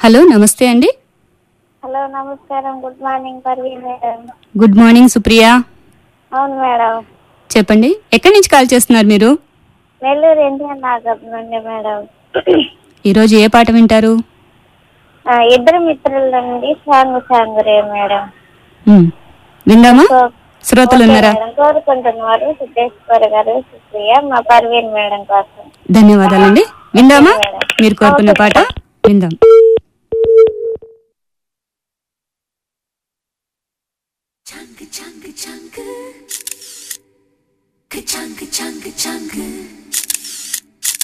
Hello నమస్తే అండి hello నమస్కారం good morning Parveen madam good morning Supriya అవును మేడం చెప్పండి ఎక్కడి నుంచి కాల్ చేస్తున్నారు మీరు నెల్లూరు ఎన్టీఆర్ నాగర్ నుండి మేడం ఈరోజు ఏ పాట వింటారు ఆ, ఇద్దరు మిత్రుల నుండి సాంగ్ సాంగ్ రే మేడం మ్మ్. విందామా కో- శ్రోతలు ఓకే ఉన్నారా మేడం కోరుకుంటున్నారు సిద్ధేశ్వర్ గారు సుప్రియ మా పర్వీన్ మేడం కోసం ధన్యవాదాలండి విందామా ఓకే మేడం. మీరు కోరుకున్న ఓకే పాట విందాం Chunk, chunk, chunk. Ka-chunk, chunk, chunk.